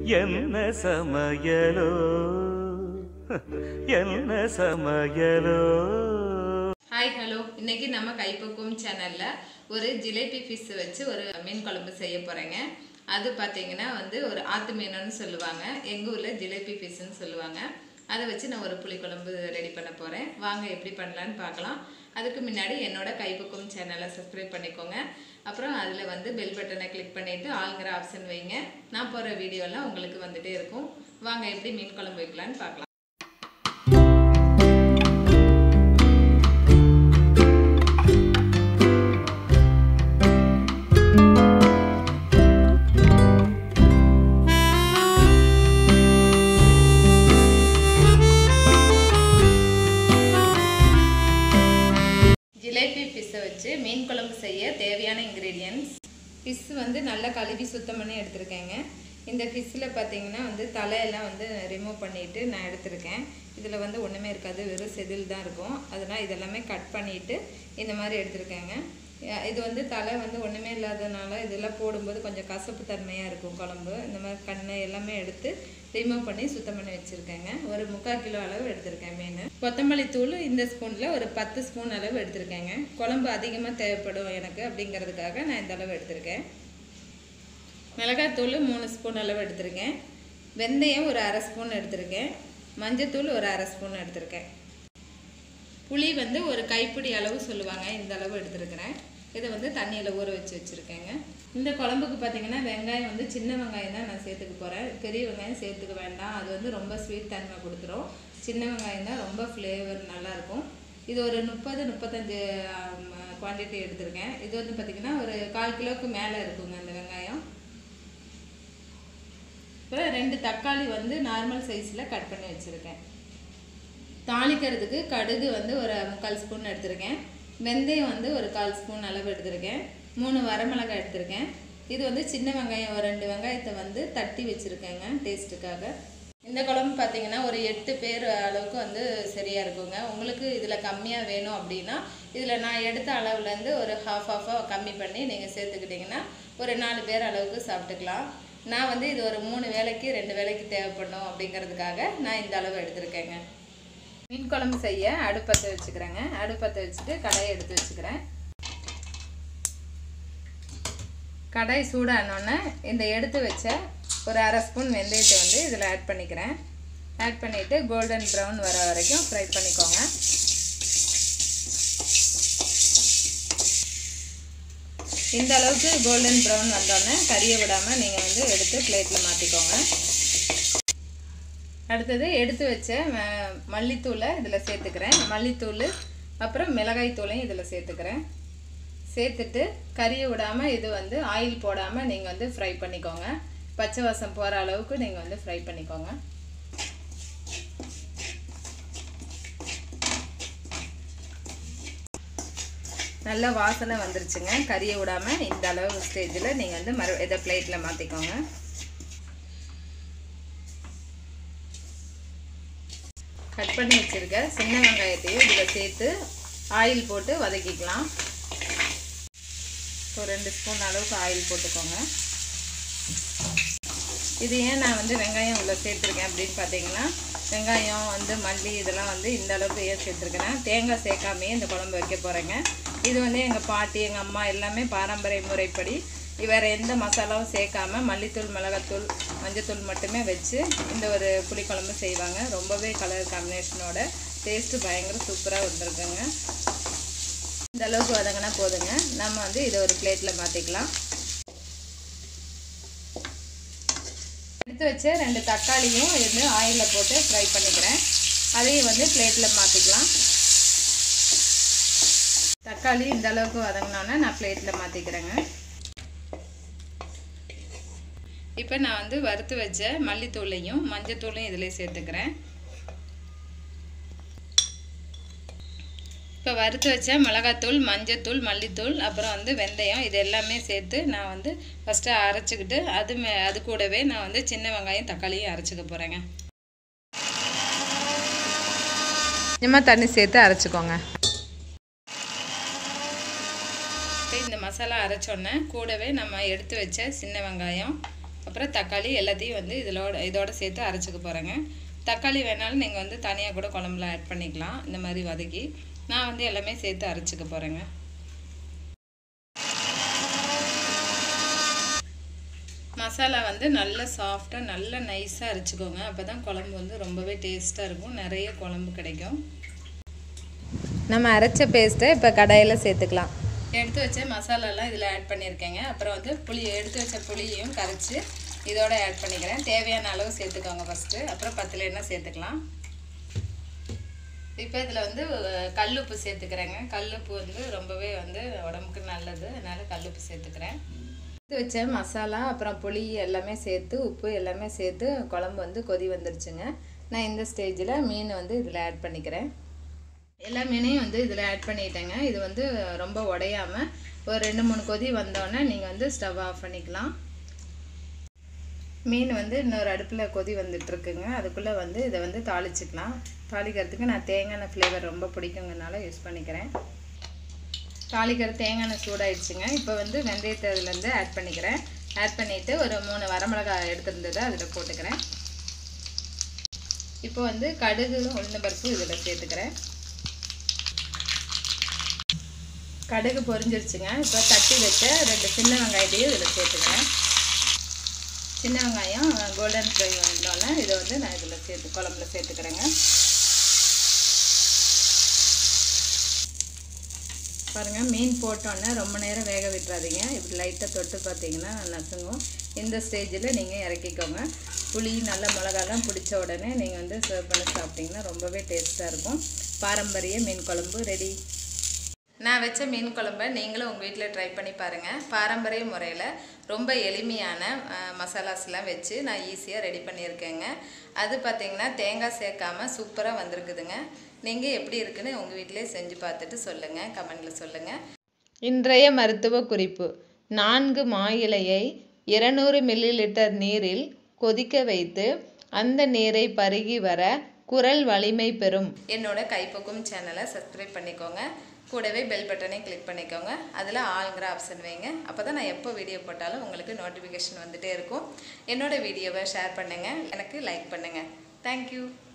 என்ன சமையலோ என்ன சமையலோ ஹாய் ஹலோ இன்னைக்கு நம்ம கைப்பக்குவம் சேனல்ல ஒரு ஜிலேபி ஃபிஷ் வச்சு ஒரு மீன் குழம்பு செய்ய போறேங்க அது பார்த்தீங்கன்னா வந்து ஒரு ஆத்து மீனுன்னு சொல்லுவாங்க எங்கள் ஊரில் ஜிலேபி ஃபிஷ்ன்னு சொல்லுவாங்க அதை வச்சு நான் ஒரு புளிக்குழம்பு ரெடி பண்ண போகிறேன் வாங்க எப்படி பண்ணலான்னு பார்க்கலாம் அதுக்கு முன்னாடி என்னோட கைப்பக்குவம் சேனலை சப்ஸ்கிரைப் பண்ணிக்கோங்க அப்புறம் அதில் வந்து பெல் பட்டனை கிளிக் பண்ணிவிட்டு ஆளுங்கிற ஆப்ஷன் வைங்க நான் போகிற வீடியோலாம் உங்களுக்கு வந்துட்டே இருக்கும் வாங்க எப்படி மீன் குழம்பு வைக்கலான்னு பார்க்கலாம் ஜிலேபி ஃபிஷ்ஷை வச்சு மீன் குழம்பு செய்ய தேவையான இன்க்ரீடியன்ட்ஸ் ஃபிஷ் வந்து நல்லா கழுவி சுத்தம் பண்ணி எடுத்திருக்கேங்க இந்த ஃபிஷ்ஷில் பார்த்தீங்கன்னா வந்து தலையெல்லாம் வந்து ரிமூவ் பண்ணிவிட்டு நான் எடுத்திருக்கேன் இதில் வந்து ஒன்றுமே இருக்காது வெறும் செதில் தான் இருக்கும் அதனால் இதெல்லாமே கட் பண்ணிவிட்டு இந்த மாதிரி எடுத்திருக்கேங்க அஹ் இது வந்து தலை வந்து ஒன்றுமே இல்லாதனால இதெல்லாம் போடும்போது கொஞ்சம் கசப்பு தன்மையாக இருக்கும் குழம்பு இந்த மாதிரி கண்ணை எல்லாமே எடுத்து ரிமூவ் பண்ணி சுத்தம் பண்ணி வச்சுருக்கேங்க ஒரு முக்கால் கிலோ அளவு எடுத்திருக்கேன் மீன் கொத்தமல்லி தூள் இந்த ஸ்பூனில் ஒரு பத்து ஸ்பூன் அளவு எடுத்திருக்கேங்க குழம்பு அதிகமாக தேவைப்படும் எனக்கு அப்படிங்கிறதுக்காக நான் இந்த அளவு எடுத்திருக்கேன் மிளகாத்தூள் மூணு ஸ்பூன் அளவு எடுத்திருக்கேன் வெந்தயம் ஒரு அரை ஸ்பூன் எடுத்திருக்கேன் மஞ்சத்தூள் ஒரு அரை ஸ்பூன் எடுத்திருக்கேன் புளி வந்து ஒரு கைப்பிடி அளவு சொல்லுவாங்க இந்த அளவு எடுத்திருக்கிறேன் இதை வந்து தண்ணியில் ஊற வச்சு வச்சுருக்கேங்க இந்த குழம்புக்கு பார்த்தீங்கன்னா வெங்காயம் வந்து சின்ன வெங்காயம் தான் நான் சேர்த்துக்க போகிறேன் பெரிய வெங்காயம் சேர்த்துக்க வேண்டாம் அது வந்து ரொம்ப ஸ்வீட் தன்மை கொடுத்துரும் சின்ன வெங்காயம் தான் ரொம்ப ஃப்ளேவர் நல்லாயிருக்கும் இது ஒரு முப்பது முப்பத்தஞ்சு குவான்டிட்டி எடுத்திருக்கேன் இது வந்து பார்த்திங்கன்னா ஒரு கால் கிலோவுக்கு மேலே இருக்குங்க அந்த வெங்காயம் இப்போ ரெண்டு தக்காளி வந்து நார்மல் சைஸில் கட் பண்ணி வச்சுருக்கேன் தாளிக்கிறதுக்கு கடுகு வந்து ஒரு முக்கால் ஸ்பூன் எடுத்திருக்கேன் வெந்தயம் வந்து ஒரு கால் ஸ்பூன் அளவு எடுத்திருக்கேன் மூணு வரமிளகாய் எடுத்திருக்கேன் இது வந்து சின்ன வெங்காயம் ஒரு ரெண்டு வெங்காயத்தை வந்து தட்டி வச்சுருக்கேங்க டேஸ்ட்டுக்காக இந்த குழம்பு பார்த்தீங்கன்னா ஒரு எட்டு பேர் அளவுக்கு வந்து சரியாக இருக்குங்க உங்களுக்கு இதில் கம்மியாக வேணும் அப்படின்னா இதில் நான் எடுத்த அளவுலேருந்து ஒரு ஹாஃப் ஹாஃபாக கம்மி பண்ணி நீங்கள் சேர்த்துக்கிட்டிங்கன்னா ஒரு நாலு பேர் அளவுக்கு சாப்பிட்டுக்கலாம் நான் வந்து இது ஒரு மூணு வேளைக்கு ரெண்டு வேளைக்கு தேவைப்படும் அப்படிங்கிறதுக்காக நான் இந்த அளவு எடுத்திருக்கேங்க மீன் குழம்பு செய்ய அடுப்பத்தை வச்சுக்கிறேங்க அடுப்பத்தை வச்சுட்டு கடாயை எடுத்து வச்சுக்கிறேன் கடாய் சூடானோடனே இந்த எடுத்து வச்ச ஒரு அரை ஸ்பூன் வெந்தயத்தை வந்து இதில் ஆட் பண்ணிக்கிறேன் ஆட் பண்ணிவிட்டு கோல்டன் ப்ரௌன் வர வரைக்கும் ஃப்ரை பண்ணிக்கோங்க இந்த அளவுக்கு கோல்டன் ப்ரௌன் வந்தோடனே கறியை விடாமல் நீங்கள் வந்து எடுத்து பிளேட்டில் மாற்றிக்கோங்க அடுத்தது எடுத்து வச்ச ம- மல்லித்தூளை இதில் சேர்த்துக்கிறேன் மல்லித்தூள் அப்புறம் மிளகாய் தூளையும் இதில் சேர்த்துக்கிறேன் சேர்த்துட்டு கறியை விடாமல் இது வந்து ஆயில் போடாமல் நீங்கள் வந்து ஃப்ரை பண்ணிக்கோங்க பச்சை வாசம் போகிற அளவுக்கு நீங்கள் வந்து ஃப்ரை பண்ணிக்கோங்க நல்ல வாசனை வந்துருச்சுங்க கறியை விடாமல் இந்த அளவு ஸ்டேஜில் நீங்கள் வந்து மறு இதை பிளேட்டில் மாற்றிக்கோங்க கட் பண்ணி வச்சுருக்க சின்ன வெங்காயத்தையும் இதில் சேர்த்து ஆயில் போட்டு வதக்கிக்கலாம் ஒரு ரெண்டு ஸ்பூன் அளவுக்கு ஆயில் போட்டுக்கோங்க இது ஏன் நான் வந்து வெங்காயம் உள்ள சேர்த்துருக்கேன் அப்படின்னு பார்த்தீங்கன்னா வெங்காயம் வந்து மல்லி இதெல்லாம் வந்து இந்த அளவுக்கு ஏன் சேர்த்துருக்கேன்னா தேங்காய் சேர்க்காமையே இந்த குழம்பு வைக்க போகிறேங்க இது வந்து எங்கள் பாட்டி எங்கள் அம்மா எல்லாமே பாரம்பரிய முறைப்படி வேறு எந்த மசாலாவும் சேர்க்காம மல்லித்தூள் மிளகாத்தூள் மஞ்சத்தூள் மட்டுமே வச்சு இந்த ஒரு புளிக்குழம்பு செய்வாங்க ரொம்பவே கலர் காம்பினேஷனோட டேஸ்ட்டு பயங்கர சூப்பராக வந்திருக்குங்க இந்த அளவுக்கு வதங்கினா போதுங்க நம்ம வந்து இதை ஒரு பிளேட்டில் மாற்றிக்கலாம் எடுத்து வச்ச ரெண்டு தக்காளியும் இது ஆயிலில் போட்டு ஃப்ரை பண்ணிக்கிறேன் அதையும் வந்து பிளேட்டில் மாற்றிக்கலாம் தக்காளி இந்த அளவுக்கு வதங்கினோன்னே நான் பிளேட்டில் மாற்றிக்கிறேங்க இப்போ நான் வந்து வறுத்து வச்ச மல்லித்தூளையும் மஞ்சத்தூளையும் இதில் சேர்த்துக்கிறேன் இப்போ வறுத்து வச்ச மிளகாத்தூள் மஞ்சத்தூள் மல்லித்தூள் அப்புறம் வந்து வெந்தயம் இது எல்லாமே சேர்த்து நான் வந்து ஃபஸ்ட்டு அரைச்சிக்கிட்டு அது மே அது கூடவே நான் வந்து சின்ன வெங்காயம் தக்காளியும் அரைச்சிக்க போகிறேங்க கொஞ்சமாக தண்ணி சேர்த்து அரைச்சிக்கோங்க இப்போ இந்த மசாலா அரைச்சோன்னே கூடவே நம்ம எடுத்து வச்ச சின்ன வெங்காயம் அப்புறம் தக்காளி எல்லாத்தையும் வந்து இதிலோட இதோட சேர்த்து அரைச்சிக்க போகிறேங்க தக்காளி வேணாலும் நீங்கள் வந்து தனியாக கூட குழம்புல ஆட் பண்ணிக்கலாம் இந்த மாதிரி வதக்கி நான் வந்து எல்லாமே சேர்த்து அரைச்சிக்க போகிறேங்க மசாலா வந்து நல்ல சாஃப்டாக நல்ல நைஸாக அரைச்சிக்கோங்க அப்போ தான் குழம்பு வந்து ரொம்பவே டேஸ்ட்டாக இருக்கும் நிறைய குழம்பு கிடைக்கும் நம்ம அரைச்ச பேஸ்ட்டை இப்போ கடாயில் சேர்த்துக்கலாம் எடுத்து வச்ச மசாலாலாம் இதில் ஆட் பண்ணியிருக்கேங்க அப்புறம் வந்து புளி எடுத்து வச்ச புளியையும் கரைச்சி இதோட ஆட் பண்ணிக்கிறேன் தேவையான அளவு சேர்த்துக்கோங்க ஃபஸ்ட்டு அப்புறம் பத்தில் என்ன சேர்த்துக்கலாம் இப்போ இதில் வந்து கல்லுப்பு சேர்த்துக்கிறேங்க கல்லுப்பு வந்து ரொம்பவே வந்து உடம்புக்கு நல்லது அதனால் கல்லுப்பு சேர்த்துக்கிறேன் எடுத்து வச்ச மசாலா அப்புறம் புளி எல்லாமே சேர்த்து உப்பு எல்லாமே சேர்த்து குழம்பு வந்து கொதி வந்துருச்சுங்க நான் இந்த ஸ்டேஜில் மீன் வந்து இதில் ஆட் பண்ணிக்கிறேன் எல்லா மீனையும் வந்து இதில் ஆட் பண்ணிட்டேங்க இது வந்து ரொம்ப உடையாமல் ஒரு ரெண்டு மூணு கொதி வந்தோடனே நீங்கள் வந்து ஸ்டவ் ஆஃப் பண்ணிக்கலாம் மீன் வந்து இன்னொரு அடுப்பில் கொதி வந்துட்டுருக்குங்க அதுக்குள்ளே வந்து இதை வந்து தாளிச்சிக்கலாம் தாளிக்கிறதுக்கு நான் தேங்காய் எண்ணெய் ஃப்ளேவர் ரொம்ப பிடிக்குங்கனால யூஸ் பண்ணிக்கிறேன் தாளிக்கிற தேங்காய் எண்ணெய் சூடாயிடுச்சுங்க இப்போ வந்து வெந்தயத்தை அதுலேருந்து ஆட் பண்ணிக்கிறேன் ஆட் பண்ணிவிட்டு ஒரு மூணு வரமிளகாய் எடுத்துருந்ததை அதில் போட்டுக்கிறேன் இப்போ வந்து கடுகு உளுந்தம்பருப்பு இதில் சேர்த்துக்கிறேன் கடுகு பொரிஞ்சிருச்சுங்க இப்போ தட்டி வச்ச ரெண்டு சின்ன வெங்காயத்தையும் இதில் சேர்த்துக்கிறேன் சின்ன வெங்காயம் கோல்டன் ஃப்ரை வந்தோடனே இதை வந்து நான் இதில் சேர்த்து குழம்புல சேர்த்துக்கிறேங்க பாருங்கள் மீன் போட்டோன்னே ரொம்ப நேரம் வேக விட்டுறாதீங்க இப்படி லைட்டாக தொட்டு பார்த்தீங்கன்னா நசுங்கும் இந்த ஸ்டேஜில் நீங்கள் இறக்கிக்கோங்க புளி நல்ல மிளகாலாம் பிடிச்ச உடனே நீங்கள் வந்து சர்வ் பண்ணி சாப்பிட்டிங்கன்னா ரொம்பவே டேஸ்ட்டாக இருக்கும் பாரம்பரிய மீன் குழம்பு ரெடி நான் வச்ச மீன் குழம்ப நீங்களும் உங்கள் வீட்டில் ட்ரை பண்ணி பாருங்கள் பாரம்பரிய முறையில் ரொம்ப எளிமையான மசாலாஸ்லாம் வச்சு நான் ஈஸியாக ரெடி பண்ணியிருக்கேங்க அது பார்த்திங்கன்னா தேங்காய் சேர்க்காம சூப்பராக வந்திருக்குதுங்க நீங்கள் எப்படி இருக்குன்னு உங்கள் வீட்டிலே செஞ்சு பார்த்துட்டு சொல்லுங்கள் கமெண்டில் சொல்லுங்கள் இன்றைய மருத்துவ குறிப்பு நான்கு மா இலையை இருநூறு மில்லி லிட்டர் நீரில் கொதிக்க வைத்து அந்த நீரை பருகி வர குரல் வலிமை பெறும் என்னோட கைப்பக்கும் சேனலை சப்ஸ்கிரைப் பண்ணிக்கோங்க கூடவே பெல் பட்டனை கிளிக் பண்ணிக்கோங்க அதில் ஆளுங்கிற ஆப்ஷன் வைங்க அப்போ தான் நான் எப்போ வீடியோ போட்டாலும் உங்களுக்கு நோட்டிஃபிகேஷன் வந்துகிட்டே இருக்கும் என்னோட வீடியோவை ஷேர் பண்ணுங்கள் எனக்கு லைக் பண்ணுங்கள் தேங்க்யூ